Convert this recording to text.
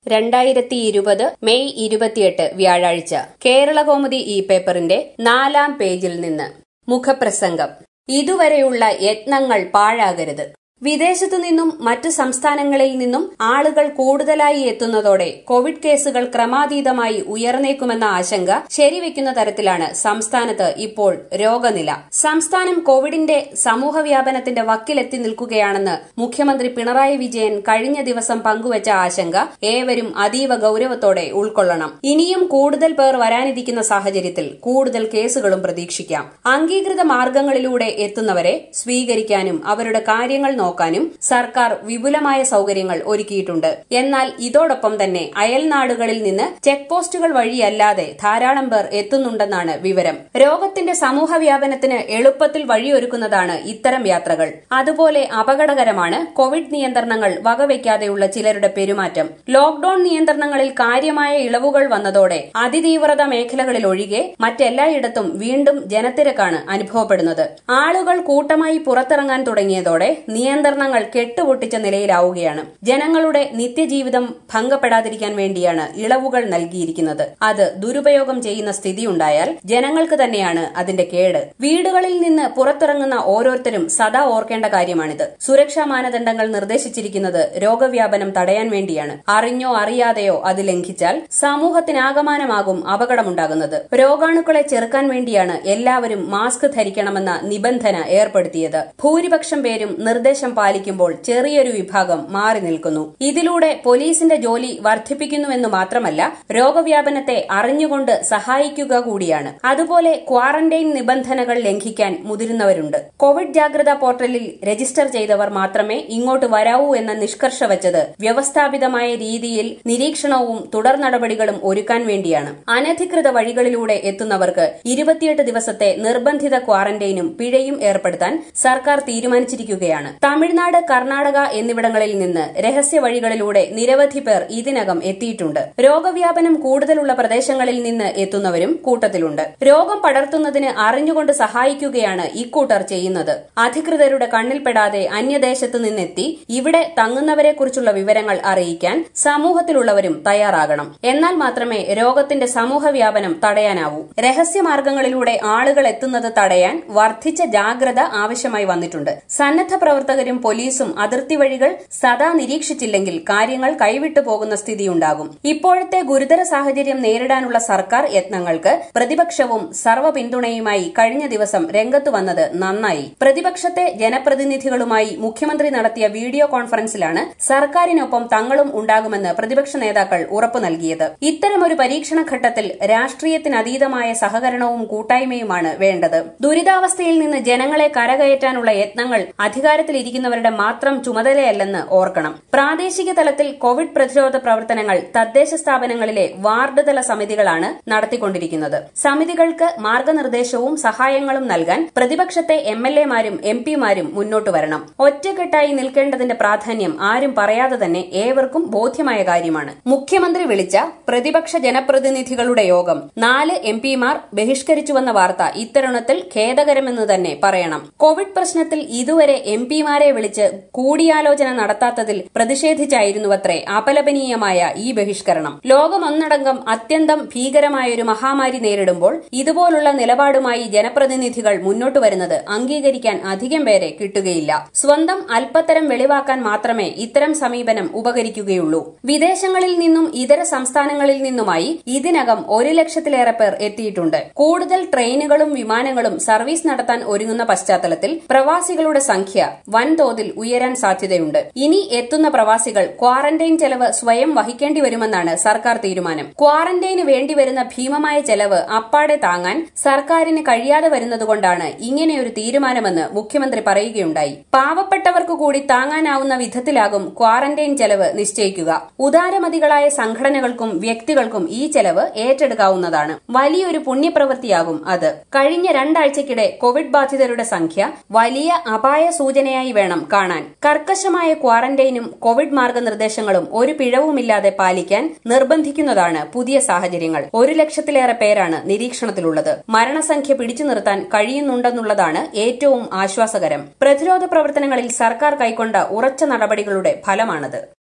രണ്ടായിരത്തി ഇരുപത് മെയ് ഇരുപത്തിയെട്ട് വ്യാഴാഴ്ച കേരളകൗമുദി ഈ പേപ്പറിന്റെ നാലാം പേജിൽ നിന്ന് മുഖപ്രസംഗം ഇതുവരെയുള്ള യത്നങ്ങൾ പാഴാകരുത് വിദേശത്തു നിന്നും മറ്റു സംസ്ഥാനങ്ങളിൽ നിന്നും ആളുകൾ കൂടുതലായി എത്തുന്നതോടെ കോവിഡ് കേസുകൾ ക്രമാതീതമായി ഉയർന്നേക്കുമെന്ന ആശങ്ക ശരിവെക്കുന്ന തരത്തിലാണ് സംസ്ഥാനത്ത് ഇപ്പോൾ രോഗനില സംസ്ഥാനം കോവിഡിന്റെ സമൂഹവ്യാപനത്തിന്റെ വക്കിലെത്തി നിൽക്കുകയാണെന്ന് മുഖ്യമന്ത്രി പിണറായി വിജയൻ കഴിഞ്ഞ ദിവസം പങ്കുവച്ച ആശങ്ക ഏവരും അതീവ ഗൌരവത്തോടെ ഉൾക്കൊള്ളണം ഇനിയും കൂടുതൽ പേർ വരാനിരിക്കുന്ന സാഹചര്യത്തിൽ കൂടുതൽ കേസുകളും പ്രതീക്ഷിക്കാം അംഗീകൃത മാർഗങ്ങളിലൂടെ എത്തുന്നവരെ സ്വീകരിക്കാനും അവരുടെ കാര്യങ്ങൾ നോക്കാനും സർക്കാർ വിപുലമായ സൌകര്യങ്ങൾ ഒരുക്കിയിട്ടുണ്ട് എന്നാൽ ഇതോടൊപ്പം തന്നെ അയൽനാടുകളിൽ നിന്ന് ചെക്ക് പോസ്റ്റുകൾ വഴിയല്ലാതെ ധാരാളം പേർ എത്തുന്നുണ്ടെന്നാണ് വിവരം രോഗത്തിന്റെ സമൂഹവ്യാപനത്തിന് എളുപ്പത്തിൽ വഴിയൊരുക്കുന്നതാണ് ഇത്തരം യാത്രകൾ അതുപോലെ അപകടകരമാണ് കോവിഡ് നിയന്ത്രണങ്ങൾ വകവയ്ക്കാതെയുള്ള ചിലരുടെ പെരുമാറ്റം ലോക്ഡൌൺ നിയന്ത്രണങ്ങളിൽ കാര്യമായ ഇളവുകൾ വന്നതോടെ അതിതീവ്രത മേഖലകളിൽ ഒഴികെ മറ്റെല്ലായിടത്തും വീണ്ടും ജനത്തിരക്കാണ് അനുഭവപ്പെടുന്നത് ആളുകൾ കൂട്ടമായി പുറത്തിറങ്ങാൻ തുടങ്ങിയതോടെ നിയന്ത്രണങ്ങൾ കെട്ടുപൊട്ടിച്ച നിലയിലാവുകയാണ് ജനങ്ങളുടെ നിത്യജീവിതം ഭംഗപ്പെടാതിരിക്കാൻ വേണ്ടിയാണ് ഇളവുകൾ നൽകിയിരിക്കുന്നത് അത് ദുരുപയോഗം ചെയ്യുന്ന സ്ഥിതിയുണ്ടായാൽ ജനങ്ങൾക്ക് തന്നെയാണ് അതിന്റെ കേട് വീടുകളിൽ നിന്ന് പുറത്തിറങ്ങുന്ന ഓരോരുത്തരും സദാ ഓർക്കേണ്ട കാര്യമാണിത് സുരക്ഷാ മാനദണ്ഡങ്ങൾ നിർദ്ദേശിച്ചിരിക്കുന്നത് രോഗവ്യാപനം തടയാൻ വേണ്ടിയാണ് അറിഞ്ഞോ അറിയാതെയോ അത് ലംഘിച്ചാൽ സമൂഹത്തിനാകമാനമാകും അപകടമുണ്ടാകുന്നത് രോഗാണുക്കളെ ചെറുക്കാൻ വേണ്ടിയാണ് എല്ലാവരും മാസ്ക് ധരിക്കണമെന്ന നിബന്ധന ഏർപ്പെടുത്തിയത് ഭൂരിപക്ഷം പേരും നിർദ്ദേശം പാലിക്കുമ്പോൾ ചെറിയൊരു വിഭാഗം മാറി നിൽക്കുന്നു ഇതിലൂടെ പോലീസിന്റെ ജോലി വർദ്ധിപ്പിക്കുന്നുവെന്ന് മാത്രമല്ല രോഗവ്യാപനത്തെ അറിഞ്ഞുകൊണ്ട് സഹായിക്കുക കൂടിയാണ് അതുപോലെ ക്വാറന്റൈൻ നിബന്ധനകൾ ലംഘിക്കാൻ മുതിരുന്നവരുണ്ട് കോവിഡ് ജാഗ്രതാ പോർട്ടലിൽ രജിസ്റ്റർ ചെയ്തവർ മാത്രമേ ഇങ്ങോട്ട് വരാവൂ എന്ന നിഷ്കർഷ വച്ചത് വ്യവസ്ഥാപിതമായ രീതിയിൽ നിരീക്ഷണവും തുടർ നടപടികളും ഒരുക്കാൻ വേണ്ടിയാണ് അനധികൃത വഴികളിലൂടെ എത്തുന്നവർക്ക് ഇരുപത്തിയെട്ട് ദിവസത്തെ നിർബന്ധിത ക്വാറന്റൈനും പിഴയും ഏർപ്പെടുത്താൻ സർക്കാർ തീരുമാനിച്ചിരിക്കുകയാണ് തമിഴ്നാട് കർണാടക എന്നിവിടങ്ങളിൽ നിന്ന് രഹസ്യ വഴികളിലൂടെ നിരവധി പേർ ഇതിനകം എത്തിയിട്ടുണ്ട് രോഗവ്യാപനം കൂടുതലുള്ള പ്രദേശങ്ങളിൽ നിന്ന് എത്തുന്നവരും കൂട്ടത്തിലുണ്ട് രോഗം പടർത്തുന്നതിന് അറിഞ്ഞുകൊണ്ട് സഹായിക്കുകയാണ് ഇക്കൂട്ടർ ചെയ്യുന്നത് അധികൃതരുടെ കണ്ണിൽപ്പെടാതെ അന്യദേശത്തു നിന്നെത്തി ഇവിടെ തങ്ങുന്നവരെക്കുറിച്ചുള്ള വിവരങ്ങൾ അറിയിക്കാൻ സമൂഹത്തിലുള്ളവരും തയ്യാറാകണം എന്നാൽ മാത്രമേ രോഗത്തിന്റെ സമൂഹവ്യാപനം തടയാനാവൂ രഹസ്യമാർഗങ്ങളിലൂടെ ആളുകൾ എത്തുന്നത് തടയാൻ വർദ്ധിച്ച ജാഗ്രത ആവശ്യമായി വന്നിട്ടുണ്ട് സന്നദ്ധ പ്രവർത്തകരും പോലീസും അതിർത്തി വഴികൾ സദാ നിരീക്ഷിച്ചില്ലെങ്കിൽ കാര്യങ്ങൾ കൈവിട്ടു പോകുന്ന സ്ഥിതിയുണ്ടാകും ഇപ്പോഴത്തെ ഗുരുതര സാഹചര്യം നേരിടാനുള്ള സർക്കാർ യത്നങ്ങൾക്ക് പ്രതിപക്ഷവും സർവ്വ പിന്തുണയുമായി കഴിഞ്ഞ ദിവസം രംഗത്തു വന്നത് നന്നായി പ്രതിപക്ഷത്തെ ജനപ്രതിനിധികളുമായി മുഖ്യമന്ത്രി നടത്തിയ വീഡിയോ കോൺഫറൻസിലാണ് സർക്കാരിനൊപ്പം തങ്ങളും ഉണ്ടാകുമെന്ന് പ്രതിപക്ഷ നേതാക്കൾ ഉറപ്പു നൽകിയത് ഇത്തരമൊരു പരീക്ഷണ ഘട്ടത്തിൽ രാഷ്ട്രീയത്തിനതീതമായ സഹകരണവും കൂട്ടായ്മയുമാണ് വേണ്ടത് ദുരിതാവസ്ഥയിൽ നിന്ന് ജനങ്ങളെ കരകയറ്റാനുള്ള യത്നങ്ങൾ അധികാരത്തിലിരിക്കുന്നവരുടെ മാത്രം ചുമതലയല്ലെന്ന് ഓർക്കണം പ്രാദേശിക തലത്തിൽ കോവിഡ് പ്രതിരോധ പ്രവർത്തനങ്ങൾ തദ്ദേശ സ്ഥാപനങ്ങളിലെ വാർഡ് തല സമിതികളാണ് നടത്തിക്കൊണ്ടിരിക്കുന്നത് സമിതികൾക്ക് മാർഗനിർദ്ദേശവും സഹായങ്ങളും നൽകാൻ പ്രതിപക്ഷത്തെ എം എൽ എമാരും എം പിമാരും മുന്നോട്ട് വരണം ഒറ്റക്കെട്ടായി നിൽക്കേണ്ടതിന്റെ പ്രാധാന്യം ആരും പറയാതെ തന്നെ ഏവർക്കും ബോധ്യമായ കാര്യമാണ് മുഖ്യമന്ത്രി വിളിച്ച പ്രതിപക്ഷ ജനപ്രതിനിധികളുടെ യോഗം നാല് എം പിമാർ ബഹിഷ്കരിച്ചുവെന്ന വാർത്ത ഇത്തരുണത്തിൽ ഖേദകരമെന്ന് തന്നെ പറയണം കോവിഡ് പ്രശ്നത്തിൽ ഇതുവരെ എം പിമാരെ വിളിച്ച് കൂടിയാലോചന നടത്താത്തതിൽ പ്രതിഷേധിച്ചായിരുന്നുവത്രേ അപലപനീയമായ ഈ ബഹിഷ്കരണം ലോകമൊന്നടങ്കം അത്യന്തം ഭീകരമായൊരു മഹാമാരി നേരിടുമ്പോൾ ഇതുപോലുള്ള നിലപാടുമായി ജനപ്രതിനിധികൾ മുന്നോട്ട് വരുന്നത് അംഗീകരിക്കാൻ അധികം പേരെ കിട്ടുകയില്ല സ്വന്തം അല്പത്തരം വെളിവാക്കാൻ മാത്രമേ ഇത്തരം സമീപനം ഉപകരിക്കുകയുള്ളൂ വിദേശങ്ങളിൽ നിന്നും ഇതര സംസ്ഥാനങ്ങളിൽ നിന്നുമായി ഇതിനകം ഒരു ലക്ഷത്തിലേറെ പേർ എത്തിയിട്ടുണ്ട് കൂടുതൽ ട്രെയിനുകളും വിമാനങ്ങളും സർവീസ് നടത്താൻ ഒരുങ്ങുന്ന പശ്ചാത്തലത്തിൽ പ്രവാസികളുടെ സംഖ്യ വൻതോതിൽ ഉയരാൻ സാധ്യതയുണ്ട് ഇനി എത്തുന്ന പ്രവാസികൾ ക്വാറന്റൈൻ ചെലവ് സ്വയം വഹിക്കേണ്ടി വരുമെന്നാണ് സർക്കാർ തീരുമാനം ക്വാറന്റൈന് വേണ്ടിവരുന്ന ഭീമമായ ചെലവ് അപ്പാടെ താങ്ങാൻ സർക്കാരിന് കഴിയാതെ വരുന്നതുകൊണ്ടാണ് ഇങ്ങനെയൊരു തീരുമാനമെന്ന് മുഖ്യമന്ത്രി പറയുകയുണ്ടായി പാവപ്പെട്ടവർക്ക് കൂടി താങ്ങാനാവുന്ന വിധത്തിലാകും ക്വാറന്റൈൻ ചെലവ് നിശ്ചയിക്കുക ഉദാരമതികളായ സംഘടനകൾക്കും വ്യക്തികൾക്കും ഈ ചെലവ് ഏറ്റെടുക്കാവുന്നതാണ് വലിയൊരു പുണ്യപ്രവൃത്തിയാകും അത് കഴിഞ്ഞ രണ്ടാഴ്ചക്കിടെ കോവിഡ് ബാധിതരുടെ സംഖ്യ വലിയ അപായ സൂചനയായി വേണം കാണാൻ കർക്കശമായ ക്വാറന്റൈനും കോവിഡ് മാർഗനിർദ്ദേശങ്ങളും ഒരു പിഴവുമില്ലാതെ പാലിക്കാൻ നിർബന്ധിക്കുന്നതാണ് പുതിയ സാഹചര്യങ്ങൾ ഒരു ലക്ഷത്തിലേറെ പേരാണ് നിരീക്ഷണത്തിലുള്ളത് മരണസംഖ്യ പിടിച്ചു നിർത്താൻ കഴിയുന്നുണ്ടെന്നുള്ളതാണ് ഏറ്റവും ആശ്വാസകരം പ്രതിരോധ പ്രവർത്തനങ്ങളിൽ സർക്കാർ കൈക്കൊണ്ട ഉറച്ച നടപടികളുടെ ഫലമാണത്